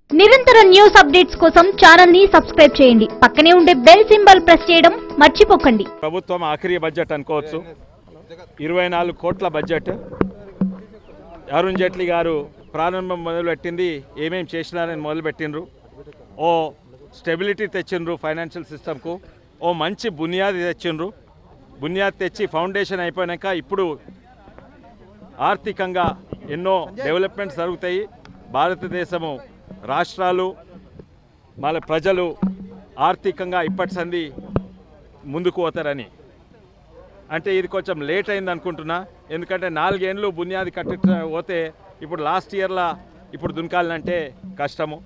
నిరంతర news updates కోసం channel ని సబ్స్క్రైబ్ చేయండి పక్కనే ఉండే బెల్ సింబల్ ప్రెస్ చేయడం మర్చిపోకండి ప్రభుత్వం ఆఖరి బడ్జెట్ అనుకోవచ్చు ఇరవై నాలుగు కోట్ల బడ్జెట్ అరుణ్ జైట్లీ గారు ప్రారంభం మొదలుపెట్టింది ఏమేం చేసినారని మొదలుపెట్టిండ్రు ఓ స్టెబిలిటీ తెచ్చిండ్రు ఫైనాన్షియల్ సిస్టమ్కు ఓ మంచి బునియాది తెచ్చిండ్రు బునియాది తెచ్చి ఫౌండేషన్ అయిపోయాక ఇప్పుడు ఆర్థికంగా ఎన్నో డెవలప్మెంట్స్ జరుగుతాయి భారతదేశము రాష్ట్రాలు మన ప్రజలు ఆర్థికంగా ఇప్పటి సంది ముందుకు పోతారని అంటే ఇది కొంచెం లేట్ అయింది అనుకుంటున్నా ఎందుకంటే నాలుగేళ్ళు బునియాది కట్టి పోతే ఇప్పుడు లాస్ట్ ఇయర్లా ఇప్పుడు దునకాలంటే కష్టము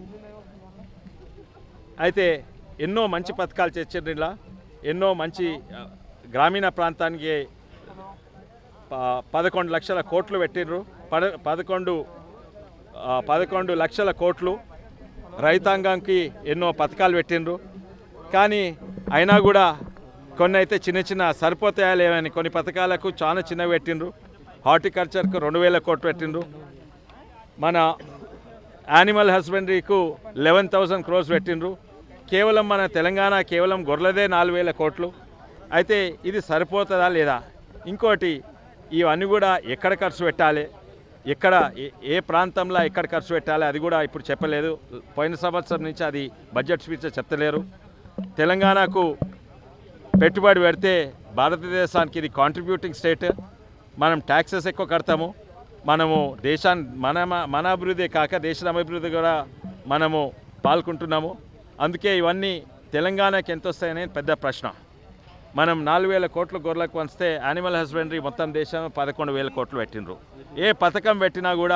అయితే ఎన్నో మంచి పథకాలు తెచ్చిండ్రు ఇలా ఎన్నో మంచి ఆ, గ్రామీణ ప్రాంతానికి ప- పదకొండు లక్షల కోట్లు పెట్టిండ్రు పద పదకొండు ఆ, పదకొండు లక్షల కోట్లు రైతాంగంకి ఎన్నో పథకాలు పెట్టిండ్రు కానీ అయినా కూడా కొన్ని అయితే చిన్న చిన్న సరిపోతాయా లేవని కొన్ని పథకాలకు చాలా చిన్నవి పెట్టిండ్రు హార్టికల్చర్కు రెండు వేల కోట్లు పెట్టిండ్రు మన యానిమల్ హస్బెండరీకు లెవెన్ థౌసండ్ క్రోర్స్ పెట్టిండ్రు కేవలం మన తెలంగాణ కేవలం గొర్రెలదే నాలుగు వేల కోట్లు అయితే ఇది సరిపోతుందా లేదా ఇంకోటి ఇవన్నీ కూడా ఎక్కడ ఖర్చు పెట్టాలి ఎక్కడ ఏ- ఏ ప్రాంతంలో ఎక్కడ ఖర్చు పెట్టాలి అది కూడా ఇప్పుడు చెప్పలేదు పోయిన సంవత్సరం నుంచి అది బడ్జెట్ స్పీచ్ చెప్తలేరు తెలంగాణకు పెట్టుబడి పెడితే భారతదేశానికి ఇది కాంట్రిబ్యూటింగ్ స్టేట్ మనం ట్యాక్సెస్ ఎక్కువ కడతాము మనము దేశాన్ని మన మన అభివృద్ధి కాక దేశ అభివృద్ధి కూడా మనము పాల్గొంటున్నాము అందుకే ఇవన్నీ తెలంగాణకి ఎంత వస్తాయనేది పెద్ద ప్రశ్న మనం నాలుగు వేల కోట్ల గొర్రెలకు వంచితే యానిమల్ హస్బెండరీ మొత్తం దేశం పదకొండు వేల కోట్లు పెట్టినరు ఏ పథకం పెట్టినా కూడా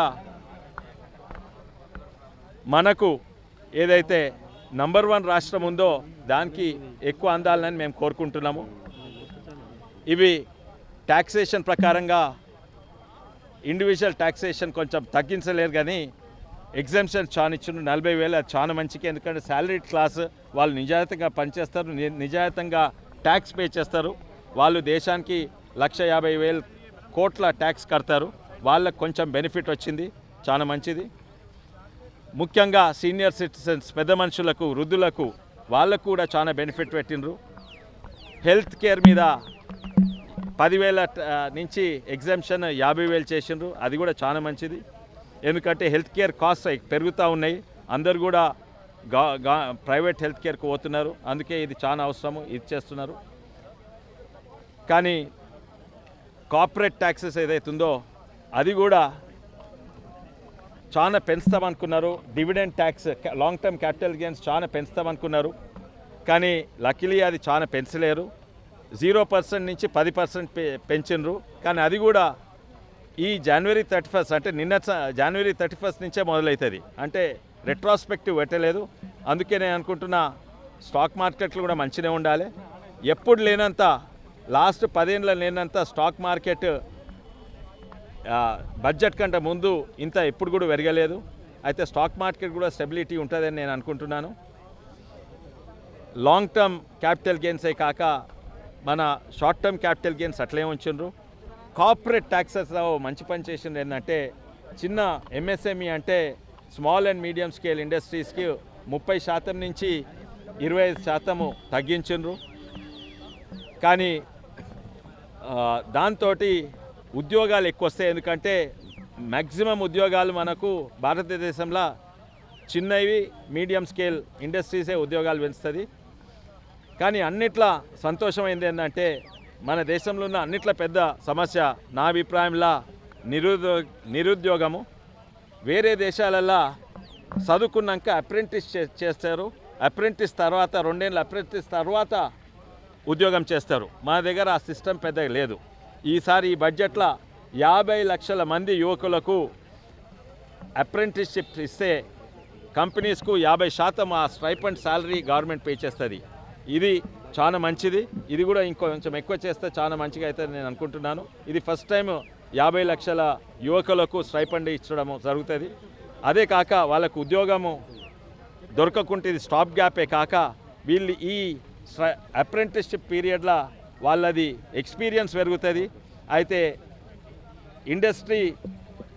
మనకు ఏదైతే నంబర్ వన్ రాష్ట్రం ఉందో దానికి ఎక్కువ అందాలని మేము కోరుకుంటున్నాము ఇవి ట్యాక్సేషన్ ప్రకారంగా ఇండివిజువల్ ట్యాక్సేషన్ కొంచెం తగ్గించలేరు కానీ ఎగ్జామ్షన్ చాలా ఇచ్చిన నలభై వేలు అది చాలా మంచికి ఎందుకంటే శాలరీ క్లాస్ వాళ్ళు నిజాయితీగా పనిచేస్తారు ని- నిజాయితీగా ట్యాక్స్ పే చేస్తారు వాళ్ళు దేశానికి లక్ష యాభై వేలు కోట్ల ట్యాక్స్ కడతారు వాళ్ళకు కొంచెం బెనిఫిట్ వచ్చింది చాలా మంచిది ముఖ్యంగా సీనియర్ సిటిజన్స్ పెద్ద మనుషులకు వృద్ధులకు వాళ్ళకు కూడా చాలా బెనిఫిట్ పెట్టిండ్రు హెల్త్ కేర్ మీద పదివేల ఆ, నుంచి ఎగ్జామ్షన్ యాభై వేలు చేసిండ్రు అది కూడా చాలా మంచిది ఎందుకంటే హెల్త్ కేర్ కాస్ట్ పెరుగుతూ ఉన్నాయి అందరు కూడా గా గా ప్రైవేట్ హెల్త్ కేర్కి పోతున్నారు అందుకే ఇది చాలా అవసరము ఇది చేస్తున్నారు కానీ కార్పొరేట్ ట్యాక్సెస్ ఏదైతే ఉందో అది కూడా చాలా పెంచుతామనుకున్నారు dividend tax long term capital gains చాలా పెంచుతామనుకున్నారు కానీ లక్కీలీ అది చాలా పెంచలేరు జీరో పర్సెంట్ నుంచి పది పర్సెంట్ పె పెంచిండ్రు కానీ అది కూడా ఈ జనవరి థర్టీ ఫస్ట్ అంటే నిన్న స- జనవరి థర్టీ ఫస్ట్ నుంచే మొదలవుతుంది అంటే రెట్రాస్పెక్టివ్ పెట్టలేదు అందుకే నేను అనుకుంటున్నా స్టాక్ మార్కెట్లు కూడా మంచిగా ఉండాలి ఎప్పుడు లేనంత లాస్ట్ పదేళ్ళ లేనంత స్టాక్ మార్కెట్ ఆ, బడ్జెట్ కంటే ముందు ఇంత ఎప్పుడు కూడా పెరగలేదు అయితే స్టాక్ మార్కెట్ కూడా స్టెబిలిటీ ఉంటుందని నేను అనుకుంటున్నాను లాంగ్ టర్మ్ క్యాపిటల్ గెయిన్సే కాక మన షార్ట్ టర్మ్ క్యాపిటల్ గెయిన్స్ అట్లే ఉంచిండ్రు కార్పొరేట్ ట్యాక్సెస్లో మంచి పని చేసింది ఏంటంటే చిన్న ఎంఎస్ఎంఈ అంటే స్మాల్ అండ్ మీడియం స్కేల్ ఇండస్ట్రీస్కి ముప్పై శాతం నుంచి ఇరవై ఐదు శాతము తగ్గించిండ్రు కానీ దాంతో ఉద్యోగాలు ఎక్కువ వస్తాయి ఎందుకంటే మ్యాక్సిమం ఉద్యోగాలు మనకు భారతదేశంలో చిన్నవి మీడియం స్కేల్ ఇండస్ట్రీసే ఉద్యోగాలు పెంచుతుంది కానీ అన్నిట్లా సంతోషమైంది ఏంటంటే మన దేశంలో ఉన్న అన్నిట్ల పెద్ద సమస్య నా అభిప్రాయంలో నిరుద్యో నిరుద్యోగము వేరే దేశాలల్లో చదువుకున్నాక అప్రెంటిస్ చే చేస్తారు అప్రెంటిస్ తర్వాత రెండేళ్ళ అప్రెంటిస్ తర్వాత ఉద్యోగం చేస్తారు మన దగ్గర ఆ సిస్టమ్ పెద్దగా లేదు ఈసారి ఈ బడ్జెట్లో యాభై లక్షల మంది యువకులకు అప్రెంటిస్షిప్ ఇస్తే కంపెనీస్కు యాభై శాతం ఆ స్ట్రైపండ్ శాలరీ గవర్నమెంట్ పే చేస్తుంది ఇది చాలా మంచిది ఇది కూడా ఇంకొంచెం ఎక్కువ చేస్తే చాలా మంచిగా అవుతుంది నేను అనుకుంటున్నాను ఇది ఫస్ట్ టైం యాభై లక్షల యువకులకు స్ట్రైపండ్ ఇచ్చడం జరుగుతుంది అదే కాక వాళ్ళకు ఉద్యోగము దొరకకుంటే ఇది స్టాప్ గ్యాపే కాక వీళ్ళు ఈ అప్రెంటిస్షిప్ పీరియడ్లో వాళ్ళది ఎక్స్పీరియన్స్ పెరుగుతుంది అయితే industry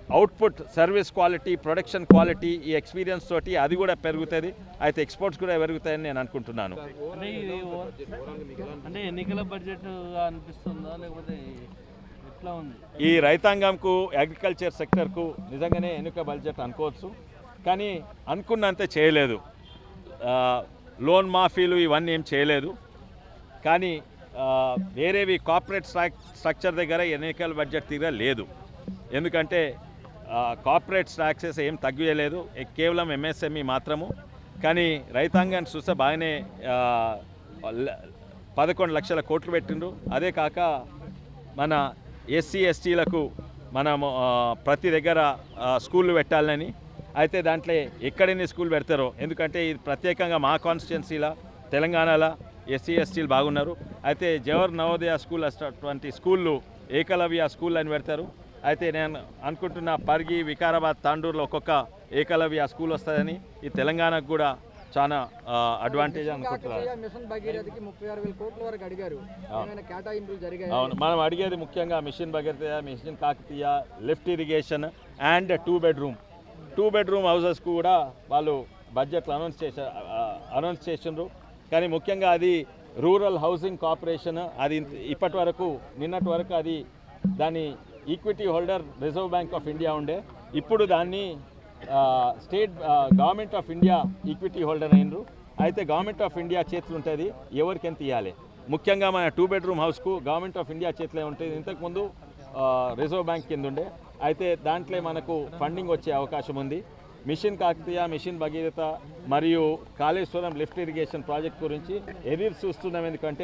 output service quality production quality ఈ ఎక్స్పీరియన్స్ తోటి అది కూడా పెరుగుతుంది అయితే ఎక్స్పోర్ట్స్ కూడా పెరుగుతాయని నేను అనుకుంటున్నాను అంటే ఇది ఓ- అంటే ఎన్నికల బడ్జెట్ అనిపిస్తుందా లేకపోతే ఎట్లా ఉంది ఈ రైతాంగంకు అగ్రికల్చర్ సెక్టర్కు నిజంగానే ఎన్నిక బడ్జెట్ అనుకోవచ్చు కానీ అనుకున్నంతే చేయలేదు ఆ, లోన్ మాఫీలు ఇవన్నీ ఏం చేయలేదు కానీ ఆ, వేరేవి కార్పొరేట్ స్ట్రక్ స్ట్రక్చర్ దగ్గర ఎన్నికల బడ్జెట్ తీరా లేదు ఎందుకంటే కార్పొరేట్ ట్యాక్సెస్ ఏం తగ్గియలేదు ఏ- కేవలం ఎంఎస్ఎంఈ మాత్రము కానీ రైతాంగాన్ని చూస్తే బాగానే ఆ, ల- పదకొండు లక్షల కోట్లు పెట్టిండ్రు అదే కాక మన ఎస్సీ ఎస్టీలకు మనము ఆ, ప్రతి దగ్గర ఆ, స్కూళ్ళు పెట్టాలని అయితే దాంట్లో ఎక్కడెన్ని స్కూల్ పెడతారో ఎందుకంటే ఇది ప్రత్యేకంగా మా కాన్స్టిట్యున్సీలో తెలంగాణలో ఎస్సీ ఎస్టీలు బాగున్నారు అయితే జవహర్ నవోదయ స్కూల్ అటువంటి స్కూళ్ళు ఏకలవ్య స్కూల్ అని పెడతారు అయితే నేను అనుకుంటున్న పరిగి వికారాబాద్ తాండూరులో ఒక్కొక్క ఏకలవ్య స్కూల్ వస్తుందని ఈ తెలంగాణకు కూడా చాలా అడ్వాంటేజ్ అనుకుంటున్నారు కాకతీయ మిషన్ భగీరథకి ముప్పై ఆరు వేల కోట్ల వరకు అడిగారు ఏమైనా కేటాయింపులు జరిగాయి అవును మనం అడిగేది ముఖ్యంగా mission Bhagiratha mission Kakatiya lift irrigation and two bedroom two bedroom హౌసెస్కు కూడా వాళ్ళు బడ్జెట్లో అనౌన్స్ చేసా అనౌన్స్ చేసిండ్రు కానీ ముఖ్యంగా అది రూరల్ హౌసింగ్ కార్పొరేషన్ అది ఇంత- ఇప్పటి వరకు నిన్నటి వరకు అది దాని equity holder reserve bank of India ఉండే ఇప్పుడు దాన్ని ఆ, స్టేట్ ఆ, government of India equity holder అయినరు అయితే గవర్నమెంట్ ఆఫ్ ఇండియా చేతులు ఉంటుంది ఎవరికి ఎంత ఇవ్వాలి ముఖ్యంగా మన టూ బెడ్రూమ్ హౌస్కు గవర్నమెంట్ ఆఫ్ ఇండియా చేతిలో ఉంటుంది ఇంతకుముందు ఆ, రిజర్వ్ బ్యాంక్ కింద ఉండే అయితే దాంట్లో మనకు ఫండింగ్ వచ్చే అవకాశం ఉంది మిషన్ కాకతీయ మిషన్ భగీరథ మరియు కాళేశ్వరం లిఫ్ట్ ఇరిగేషన్ ప్రాజెక్ట్ గురించి ఎదురు చూస్తున్నాం ఎందుకంటే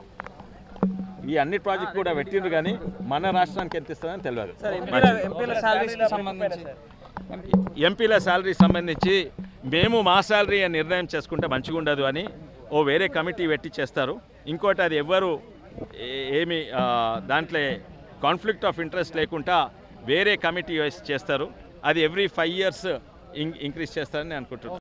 ఈ అన్ని ప్రాజెక్ట్ కూడా పెట్టిండ్రు కానీ మన రాష్ట్రానికి ఎంత ఇస్తుందని తెలియదు ఎంపీల సాలరీస్కి సంబంధించి ఎంపీల శాలరీ సంబంధించి మేము మా శాలరీ అని నిర్ణయం చేసుకుంటే మంచిగా ఉండదు అని ఓ వేరే కమిటీ పెట్టి చేస్తారు ఇంకోటి అది ఎవ్వరు ఏ- ఏమి ఆ, దాంట్లో కాన్ఫ్లిక్ట్ ఆఫ్ ఇంట్రెస్ట్ లేకుండా వేరే కమిటీ వేసి చేస్తారు అది ఎవ్రీ ఫైవ్ ఇయర్స్ ఇంక్రీజ్ చేస్తారని నేను అనుకుంటున్నాను